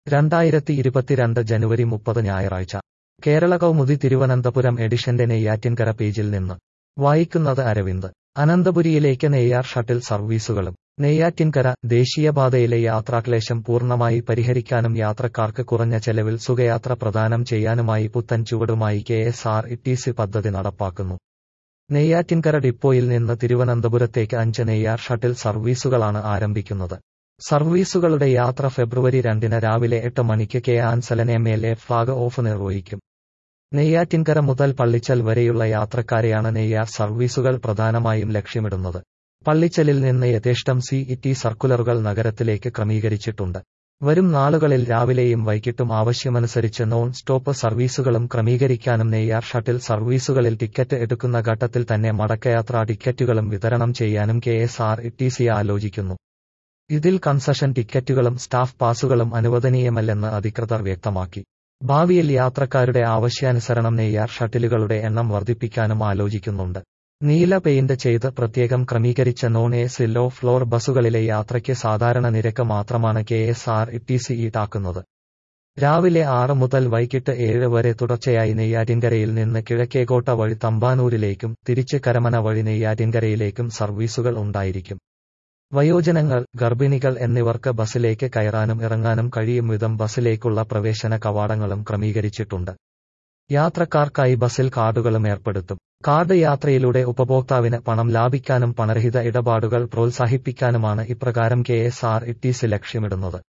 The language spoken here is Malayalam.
രണ്ടായിരത്തി ഇരുപത്തിരണ്ട് ജനുവരി മുപ്പത് ഞായറാഴ്ച കേരള കൗമുദി തിരുവനന്തപുരം എഡിഷന്റെ നെയ്യാറ്റിൻകര പേജിൽ നിന്ന് വായിക്കുന്നത് അരവിന്ദ് അനന്തപുരിയിലേക്ക് നെയ്യാർ ഷട്ടിൽ സർവീസുകളും നെയ്യാറ്റിൻകര ദേശീയപാതയിലെ യാത്രാക്ലേശം പൂർണ്ണമായി പരിഹരിക്കാനും യാത്രക്കാർക്ക് കുറഞ്ഞ ചെലവിൽ സുഖയാത്ര പ്രദാനം ചെയ്യാനുമായി പുത്തൻ ചുവടുമായി കെ എസ് ആർ ഇ പദ്ധതി നടപ്പാക്കുന്നു നെയ്യാറ്റിൻകര ഡിപ്പോയിൽ നിന്ന് തിരുവനന്തപുരത്തേക്ക് അഞ്ച് നെയ്യാർ ഷട്ടിൽ സർവീസുകളാണ് ആരംഭിക്കുന്നത് സർവീസുകളുടെ യാത്ര ഫെബ്രുവരി രണ്ടിന് രാവിലെ എട്ട് മണിക്ക് K Ansalan M L A flag off നിർവഹിക്കും നെയ്യാറ്റിൻകര മുതൽ പള്ളിച്ചൽ വരെയുള്ള യാത്രക്കാരെയാണ് നെയ്യാർ സർവീസുകൾ പ്രധാനമായും ലക്ഷ്യമിടുന്നത് പള്ളിച്ചലിൽ നിന്ന് യഥേഷ്ടം സി ഇ സർക്കുലറുകൾ നഗരത്തിലേക്ക് ക്രമീകരിച്ചിട്ടുണ്ട് വരും നാളുകളിൽ രാവിലെയും വൈകിട്ടും ആവശ്യമനുസരിച്ച് നോൺ സ്റ്റോപ്പ് സർവീസുകളും ക്രമീകരിക്കാനും നെയ്യാർ ഷട്ടിൽ സർവീസുകളിൽ ടിക്കറ്റ് എടുക്കുന്ന ഘട്ടത്തിൽ തന്നെ മടക്കയാത്രാ ടിക്കറ്റുകളും വിതരണം ചെയ്യാനും കെ എസ് ആർ ഇ ആലോചിക്കുന്നു ഇതിൽ കൺസഷൻ ടിക്കറ്റുകളും സ്റ്റാഫ് പാസുകളും അനുവദനീയമല്ലെന്ന് അധികൃതർ വ്യക്തമാക്കി ഭാവിയിൽ യാത്രക്കാരുടെ ആവശ്യാനുസരണം നെയ്യാർ ഷട്ടിലുകളുടെ എണ്ണം വർദ്ധിപ്പിക്കാനും ആലോചിക്കുന്നുണ്ട് നീല പെയിന്റ് ചെയ്ത് പ്രത്യേകം ക്രമീകരിച്ച non A C low floor ബസ്സുകളിലെ യാത്രയ്ക്ക് സാധാരണ നിരക്ക് മാത്രമാണ് K S R E C ഈടാക്കുന്നത് രാവിലെ ആറ് മുതൽ വൈകിട്ട് ഏഴ് വരെ തുടർച്ചയായി നെയ്യാറ്റിൻകരയിൽ നിന്ന് കിഴക്കേകോട്ട വഴി തമ്പാനൂരിലേക്കും തിരിച്ച് കരമന വഴി നെയ്യാറ്റിൻകരയിലേക്കും സർവീസുകൾ ഉണ്ടായിരിക്കും വയോജനങ്ങൾ ഗർഭിണികൾ എന്നിവർക്ക് ബസ്സിലേക്ക് കയറാനും ഇറങ്ങാനും കഴിയും വിധം ബസ്സിലേക്കുള്ള പ്രവേശന കവാടങ്ങളും ക്രമീകരിച്ചിട്ടുണ്ട് യാത്രക്കാർക്കായി ബസ്സിൽ കാർഡുകളും ഏർപ്പെടുത്തും കാർഡ് യാത്രയിലൂടെ ഉപഭോക്താവിന് പണം ലാഭിക്കാനും പണരഹിത ഇടപാടുകൾ പ്രോത്സാഹിപ്പിക്കാനുമാണ് ഇപ്രകാരം കെ എസ് ആർ ഇ ലക്ഷ്യമിടുന്നത്